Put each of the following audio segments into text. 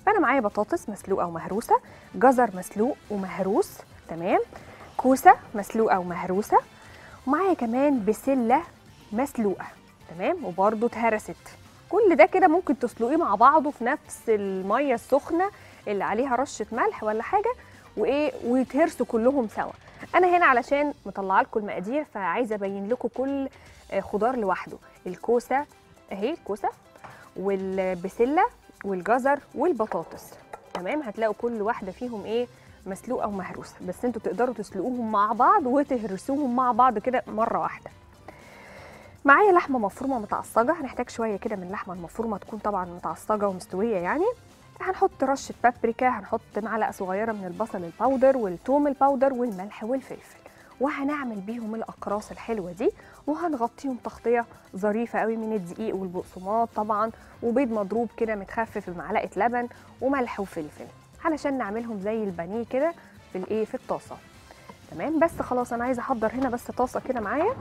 فانا معايا بطاطس مسلوقه ومهروسه جزر مسلوق ومهروس تمام كوسه مسلوقه ومهروسه ومعايا كمان بسله مسلوقه تمام وبرده اتهرست كل ده كده ممكن تسلقيه مع بعضه في نفس الميه السخنه اللي عليها رشه ملح ولا حاجه وايه ويتهرسوا كلهم سوا انا هنا علشان مطلعه لكم المقادير فعايزه ابين لكم كل آه، خضار لوحده الكوسه اهي الكوسه والبسله والجزر والبطاطس تمام هتلاقوا كل واحده فيهم ايه مسلوقه ومهروسه بس انتوا تقدروا تسلقوهم مع بعض وتهرسوهم مع بعض كده مره واحده معايا لحمه مفرومه متعصجه هنحتاج شويه كده من اللحمه المفرومه تكون طبعا متعصجه ومستويه يعني هنحط رشه بابريكا هنحط معلقه صغيره من البصل الباودر والثوم الباودر والملح والفلفل وهنعمل بيهم الاقراص الحلوه دي وهنغطيهم تغطيه ظريفه قوي من الدقيق والبقسماط طبعا وبيض مضروب كده متخفف بمعلقه لبن وملح وفلفل علشان نعملهم زي البانيه كده في الايه في الطاسه تمام بس خلاص انا عايزه احضر هنا بس طاسه كده معايا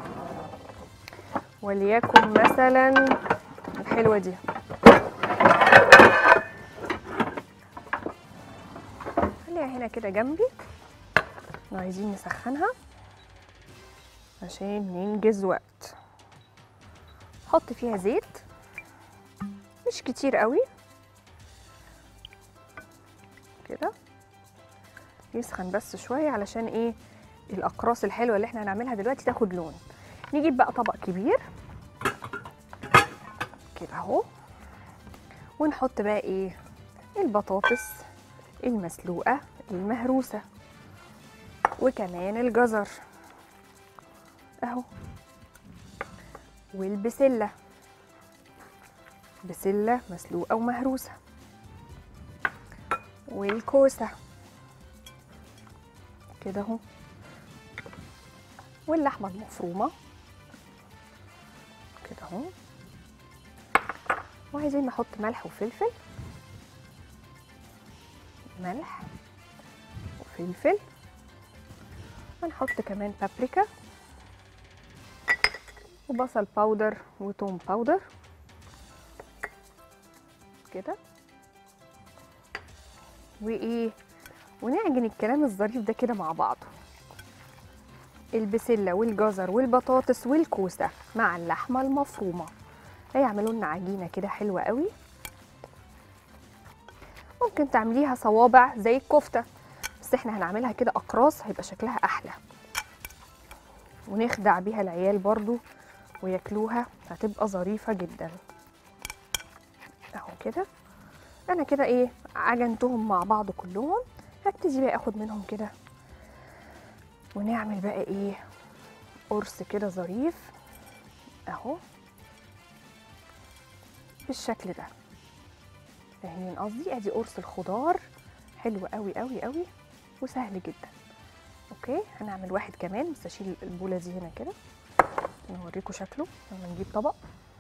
وليكن مثلا الحلوه دي خليها هنا كده جنبي احنا عايزين نسخنها عشان ننجز وقت حط فيها زيت مش كتير قوي كده يسخن بس شويه علشان ايه الاقراص الحلوه اللي احنا هنعملها دلوقتي تاخد لون نجيب بقى طبق كبير كده اهو ونحط بقى ايه البطاطس المسلوقه المهروسه وكمان الجزر اهو والبسله بسله مسلوقه ومهروسه والكوسه كده اهو واللحمه المفرومه كده اهو وعايزين نحط ملح وفلفل ملح وفلفل هنحط كمان بابريكا وبصل باودر وتوم باودر كده وايه ونعجن الكلام الظريف ده كده مع بعضه البسله والجزر والبطاطس والكوسه مع اللحمه المفرومه هيعملوا لنا عجينه كده حلوه قوي ممكن تعمليها صوابع زي الكفته بس احنا هنعملها كده اقراص هيبقى شكلها احلى ونخدع بيها العيال برضو وياكلوها هتبقى ظريفه جدا اهو كده انا كده ايه عجنتهم مع بعض كلهم هبتدي بقى اخد منهم كده ونعمل بقى ايه قرص كده ظريف اهو بالشكل ده فاهمين قصدي ادي قرص الخضار حلو قوي قوي قوي وسهل جدا اوكي هنعمل واحد كمان بس اشيل البوله دي هنا كده نوريكم شكله لما نجيب طبق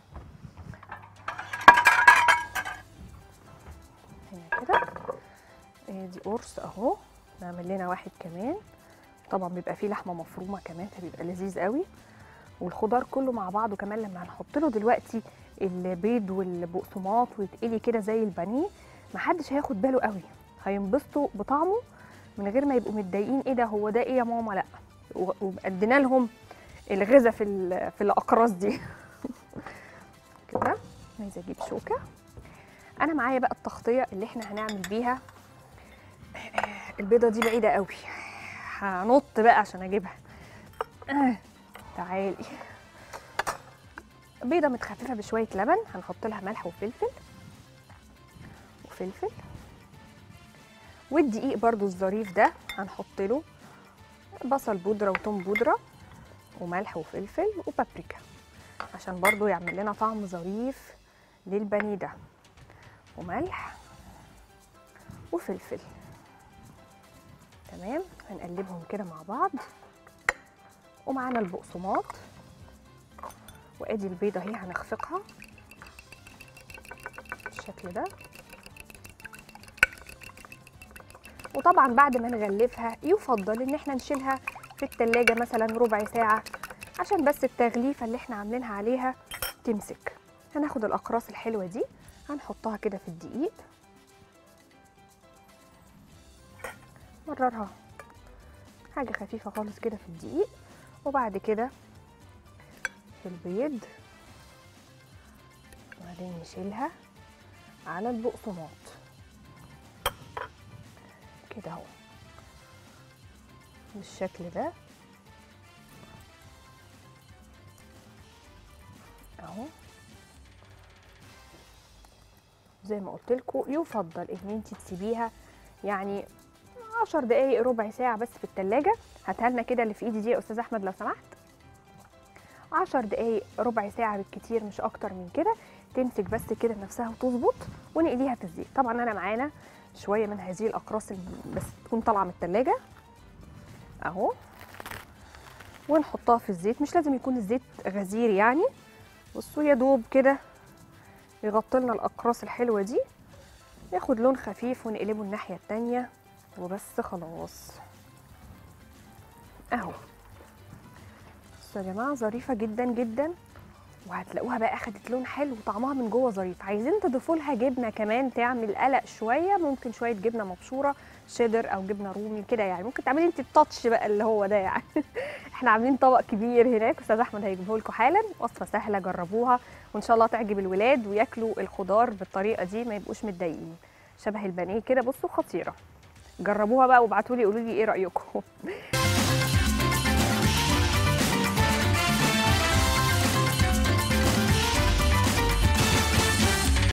هنا كده ادي قرص اهو نعمل لنا واحد كمان طبعا بيبقى فيه لحمه مفرومه كمان فبيبقى لذيذ قوي والخضار كله مع بعضه كمان لما هنحط له دلوقتي البيض والبقسماط ويتقلي كده زي البانيه محدش هياخد باله قوي هينبسطوا بطعمه من غير ما يبقوا متضايقين ايه ده هو ده ايه يا ماما لا و- وادينا لهم الغذاء في ال- في الاقراص دي كده عايزه اجيب شوكه انا معايا بقى التغطيه اللي احنا هنعمل بيها البيضه دي بعيده قوي هنط بقى عشان اجيبها آه، تعالي بيضه متخففه بشويه لبن هنحط لها ملح وفلفل وفلفل والدقيق برضو الظريف ده هنحط له بصل بودره وتوم بودره وملح وفلفل وبابريكا عشان برضو يعمل لنا طعم ظريف للبانيه ده وملح وفلفل تمام هنقلبهم كده مع بعض ومعانا البقسماط وادي البيضه اهي هنخفقها بالشكل ده وطبعا بعد ما نغلفها يفضل ان احنا نشيلها في التلاجة مثلا ربع ساعة عشان بس التغليفة اللي احنا عاملينها عليها تمسك هناخد الاقراص الحلوة دي هنحطها كده في الدقيق مررها حاجه خفيفه خالص كده في الدقيق وبعد كده في البيض وبعدين نشيلها على البقسماط كده اهو بالشكل ده اهو زي ما قلت لكم يفضل ان انت تسيبيها يعني عشر دقايق ربع ساعة بس في التلاجة هاتها لنا كده اللي في ايدي دي يا استاذ احمد لو سمحت عشر دقايق ربع ساعة بالكتير مش اكتر من كده تمسك بس كده نفسها وتظبط ونقليها في الزيت طبعا انا معانا شوية من هذه الاقراص الم- بس تكون طالعة من التلاجة اهو ونحطها في الزيت مش لازم يكون الزيت غزير يعني بصوا يا دوب كده يغطي لنا الاقراص الحلوه دي ياخد لون خفيف ونقلبه الناحيه التانية وبس خلاص اهو بصوا يا جماعه ظريفه جدا جدا وهتلاقوها بقى اخدت لون حلو وطعمها من جوه ظريف عايزين تضيفوا لها جبنه كمان تعمل قلق شويه ممكن شويه جبنه مبشوره شيدر او جبنه رومي كده يعني ممكن تعملي انت التاتش بقى اللي هو ده يعني احنا عاملين طبق كبير هناك استاذ احمد هيجيبه لكم حالا وصفه سهله جربوها وان شاء الله تعجب الولاد وياكلوا الخضار بالطريقه دي ما يبقوش متضايقين شبه البانيه كده بصوا خطيره جربوها بقى وابعتوا لي قولوا لي ايه رايكم